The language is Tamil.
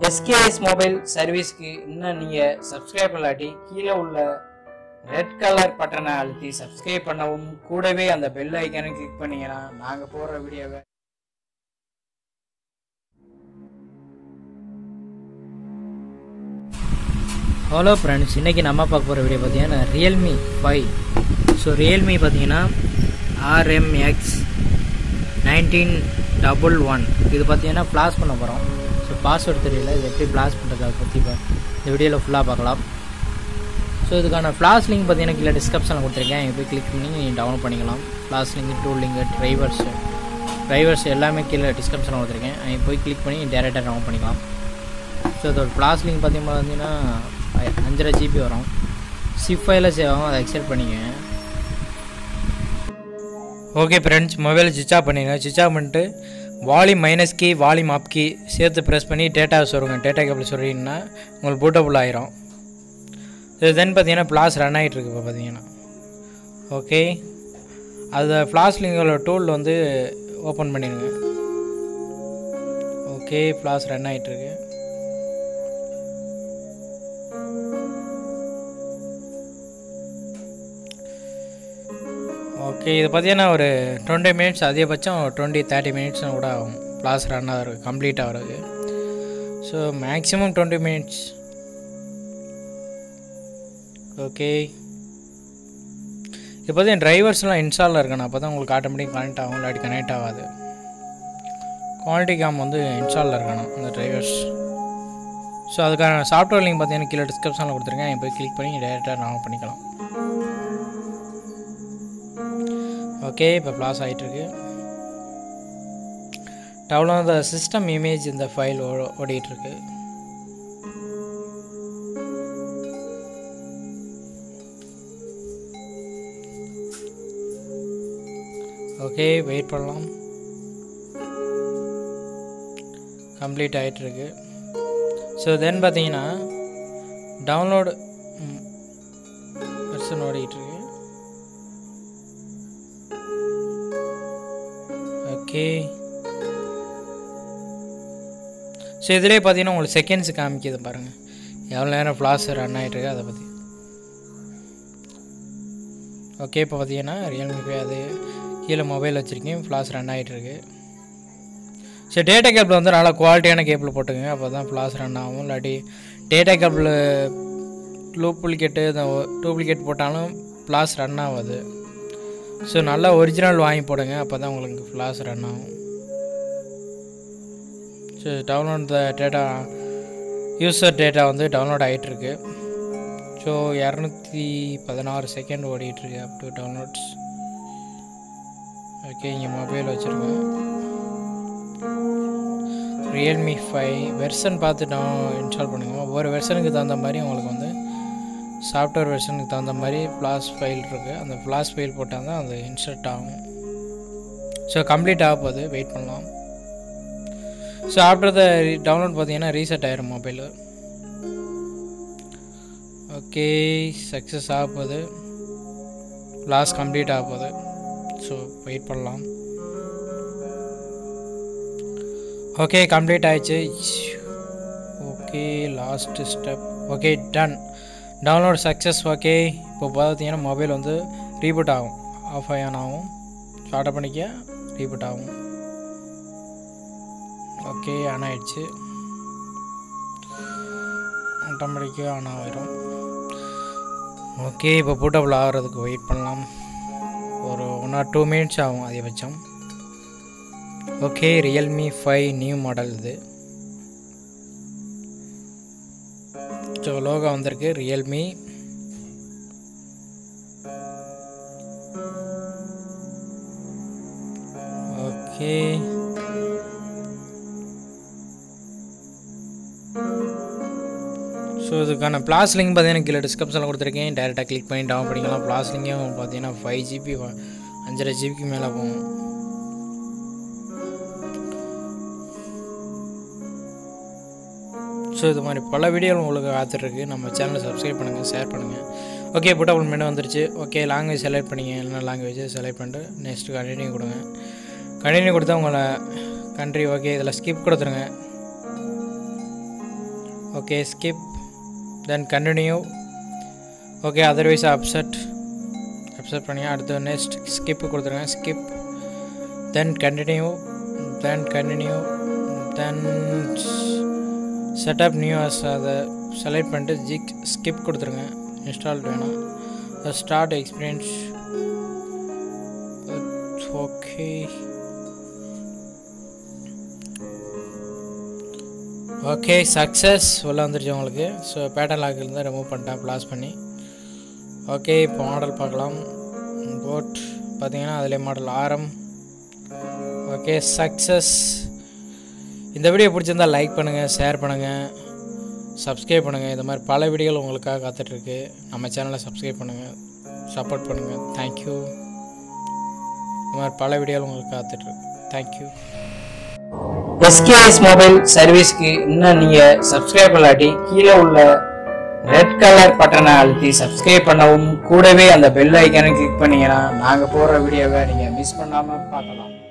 எஸ்கேஎஸ் மொபைல் சர்வீஸ்க்கு இன்னும் நீங்கள் சப்ஸ்கிரைப் இல்லாட்டி கீழே உள்ள ரெட் கலர் பட்டனை அழுத்தி சப்ஸ்கிரைப் பண்ணவும் கூடவே அந்த பெல் ஐக்கானை கிளிக் பண்ணீங்கன்னா நாங்கள் போடுற வீடியோவை ஹலோ ஃப்ரெண்ட்ஸ் இன்றைக்கி நம்ம பார்க்க போகிற வீடியோ பார்த்தீங்கன்னா ரியல்மி ஃபைவ் ஸோ ரியல்மி பார்த்தீங்கன்னா ஆர்எம்எக்ஸ் நைன்டீன் டபுள் ஒன் இது பார்த்தீங்கன்னா ப்ளாஸ் பண்ண போகிறோம் ஸோ பாஸ்வேர்டு தெரியல இது எப்படி ப்ளாஸ் பண்ணுறது அதை பற்றி இப்போ இந்த வீடியோவில் ஃபுல்லாக பார்க்கலாம் ஸோ இதுக்கான ஃப்ளாஸ் லிங்க் பார்த்தீங்கன்னா கீழே டிஸ்கிரிப்ஷனில் கொடுத்துருக்கேன் இங்கே போய் கிளிக் பண்ணி நீங்கள் டவுன்லோட் பண்ணிக்கலாம் flash link tool link drivers drivers எல்லாமே கீழே டிஸ்கிரிப்ஷனில் கொடுத்துருக்கேன் அங்கே போய் கிளிக் பண்ணி டேரெக்டாக டவுன்லோட் பண்ணிக்கலாம் ஸோ இதோட ஃப்ளாஸ் லிங்க் பார்த்தீங்கன்னா பார்த்தீங்கன்னா ஐ- அஞ்சரை ஜிபி வரும் சிப் ஃபைலில் சேவ் ஆகும் அதை எக்ஸெப்ட் பண்ணிக்கங்க okay friends mobile switch off பண்ணிடுங்க சுவிச் ஆஃப் பண்ணிட்டு volume minus key volume up key சேர்த்து ப்ரெஸ் பண்ணி டேட்டா சொல்லுங்க டேட்டா கேபிள் சொல்லிங்கன்னா உங்களுக்கு பூட்டபுள் ஆயிரும் இது தென் பார்த்தீங்கன்னா ஃப்ளாஸ் ரன் ஆகிட்டு இருக்கு இப்போ பார்த்தீங்கன்னா ஓகே அது ஃப்ளாஸ் லிங்கோட டூல் வந்து ஓப்பன் பண்ணிடுங்க ஓகே ஃப்ளாஸ் ரன் ஆகிட்டு இருக்கு ஓகே இது பார்த்தீங்கன்னா ஒரு டுவெண்ட்டி மினிட்ஸ் அதிகபட்சம் டுவெண்ட்டி தேர்ட்டி மினிட்ஸ் கூட ஆகும் கிளாஸ் ரன் ஆகிறது கம்ப்ளீட் ஆகிறது so maximum twenty minutes okay இப்போ பார்த்தீங்கன்னா டிரைவர்ஸ்லாம் இன்ஸ்டாலில் இருக்கணும் அப்போ தான் உங்களுக்கு ஆட்டோமேட்டிக் கனெக்ட் ஆகும் இல்லாட்டி கனெக்ட் ஆகாது குவாலிட்டி காம் வந்து இன்ஸ்டாலில் இருக்கணும் இந்த டிரைவர்ஸ் ஸோ அதுக்கான சாஃப்ட்வேர் லிங்க் பார்த்தீங்கன்னா கீழே டிஸ்கிரிப்ஷனில் கொடுத்துருக்கேன் இங்கே போய் கிளிக் பண்ணி டேரெக்டாக டவுன்லோட் பண்ணிக்கலாம் ஓகே இப்போ ப்ளாஸ் ஆகிட்டுருக்கு டவுன்லோட் த சிஸ்டம் இமேஜ் இந்த ஃபைல் ஓடிட்டுருக்கு ஓகே வெயிட் பண்ணலாம் கம்ப்ளீட் ஆகிட்டுருக்கு ஸோ தென் பார்த்தீங்கன்னா டவுன்லோடு வெர்ஷன் ஓடிட்டுருக்கு ஓகே ஸோ இதிலே பார்த்தீங்கன்னா உங்களுக்கு செகண்ட்ஸ் காமிக்குது பாருங்கள் எவ்வளோ நேரம் ஃப்ளாஸ் ரன் ஆகிட்டுருக்கு அதை பற்றி ஓகே இப்போ பார்த்தீங்கன்னா ரியல்மி பே அது கீழே மொபைல் வச்சுருக்கேன் ஃப்ளாஸ் ரன் ஆகிட்டுருக்கு ஸோ டேட்டா கேபிள் வந்து நல்லா குவாலிட்டியான கேபிள் போட்டுங்க அப்போ தான் ஃப்ளாஸ் ரன் ஆகும் இல்லாட்டி டேட்டா கேபிள் டூப்ளிகேட்டு இந்த டூப்ளிகேட் போட்டாலும் ஃப்ளாஸ் ரன் ஆகாது ஸோ நல்லா ஒரிஜினல் வாங்கி போடுங்க அப்போ தான் உங்களுக்கு ஃப்ளாஸ் ரன் ஆகும் so download the data user data வந்து டவுன்லோட் ஆகிட்டுருக்கு ஸோ இரநூத்தி பதினாறு செகண்ட் ஓடிட்டுருக்கு அப் டு டவுன்லோட்ஸ் ஓகே இங்கே மொபைல் வச்சுருக்கேன் ரியல்மி ஃபைவ் வெர்ஷன் பார்த்து டவுன் இன்ஸ்டால் பண்ணுங்க ஒவ்வொரு வெர்ஷனுக்கு தகுந்த மாதிரி உங்களுக்கு வந்து சாஃப்ட்வேர் வெர்ஷனுக்கு தகுந்த மாதிரி ஃப்ளாஷ் ஃபைல் இருக்குது அந்த ஃப்ளாஷ் ஃபைல் போட்டால் தான் அது இன்ஸ்டர்ட் ஆகும் ஸோ கம்ப்ளீட் ஆக போகுது வெயிட் பண்ணலாம் ஸோ ஆஃப்டர் த டவுன்லோட் பார்த்தீங்கன்னா ரீசெட் ஆயிரும் மொபைலு ஓகே சக்ஸஸ் ஆக போகுது லாஸ் கம்ப்ளீட் ஆக போகுது ஸோ வெயிட் பண்ணலாம் ஓகே கம்ப்ளீட் ஆயிடுச்சு okay last step okay done download success okay இப்போ பார்த்தீங்கன்னா மொபைல் வந்து ரீபூட் ஆகும் ஆஃப் ஆன் ஆகும் ஸ்டார்ட் பண்ணிக்க ரீபூட் ஆகும் ஓகே ஆன் ஆயிடுச்சு ஆட்டோமேட்டிக்காக ஆன் ஆகிரும் ஓகே இப்போ பூட்டபிள் ஆகிறதுக்கு வெயிட் பண்ணலாம் ஒரு ஒன் ஆர் டூ மினிட்ஸ் ஆகும் அதிகபட்சம் okay Realme five new model இது ஸோ லோகோ வந்திருக்கு ரியல்மி ஓகே ஸோ இதுக்கான ப்ளாஸ் லிங்க் பார்த்தீங்கன்னா கீழே டிஸ்கிரிப்ஷனில் கொடுத்துருக்கேன் டேரெக்டாக கிளிக் பண்ணி டவுன் பண்ணிக்கலாம் ப்ளாஸ் லிங்கும் பார்த்தீங்கன்னா ஃபைவ் ஜிபி அஞ்சரை ஜிபிக்கு மேலே போகும் ஸோ இது மாதிரி பல வீடியோவில் உங்களுக்கு காத்துட்ருக்கு நம்ம சேனலை சப்ஸ்கிரைப் பண்ணுங்கள் ஷேர் பண்ணுங்கள் ஓகே புட்டபிள் மெனு வந்துருச்சு ஓகே லாங்குவேஜ் செலக்ட் பண்ணிங்க என்ன லாங்குவேஜ் செலக்ட் பண்ணிட்டு நெக்ஸ்ட் கண்டினியூ கொடுங்க கண்டினியூ கொடுத்தா உங்களை கண்ட்ரி ஓகே இதில் ஸ்கிப் கொடுத்துருங்க okay skip then continue okay otherwise upset upset பண்ணி அடுத்து நெக்ஸ்ட் ஸ்கிப் கொடுத்துருங்க skip then continue then continue then setup new as அதை செலக்ட் பண்ணிட்டு ஜிக் ஸ்கிப் கொடுத்துருங்க இன்ஸ்டால் வேணும் start experience okay okay success உள்ள வந்துருச்சு உங்களுக்கு ஸோ பேட்டர்ன் லாக்கிலேருந்து ரிமூவ் பண்ணிட்டேன் ப்ளாஸ் பண்ணி ஓகே இப்போ மாடல் பார்க்கலாம் போட் பார்த்தீங்கன்னா அதிலே மாடல் ஆரம் ஓகே சக்ஸஸ் இந்த வீடியோ பிடிச்சிருந்தா லைக் பண்ணுங்கள் ஷேர் பண்ணுங்கள் சப்ஸ்கிரைப் பண்ணுங்கள் இந்த மாதிரி பல வீடியோகள் உங்களுக்காக காத்துட்ருக்கு நம்ம சேனலை சப்ஸ்கிரைப் பண்ணுங்கள் சப்போர்ட் பண்ணுங்கள் தேங்க்யூ இந்த மாதிரி பல வீடியோகள் உங்களுக்கு காத்துட்ருக்கு தேங்க்யூ எஸ்கேஎஸ் மொபைல் சர்வீஸ்க்கு இன்னும் நீங்க சப்ஸ்கிரைப் பண்ணாட்டி கீழே உள்ள ரெட் கலர் பட்டனை அழுத்தி சப்ஸ்கிரைப் பண்ணவும் கூடவே அந்த பெல் ஐக்கானை கிளிக் பண்ணீங்கன்னா நாங்க போடுற வீடியோவை நீங்க மிஸ் பண்ணாம பார்க்கலாம்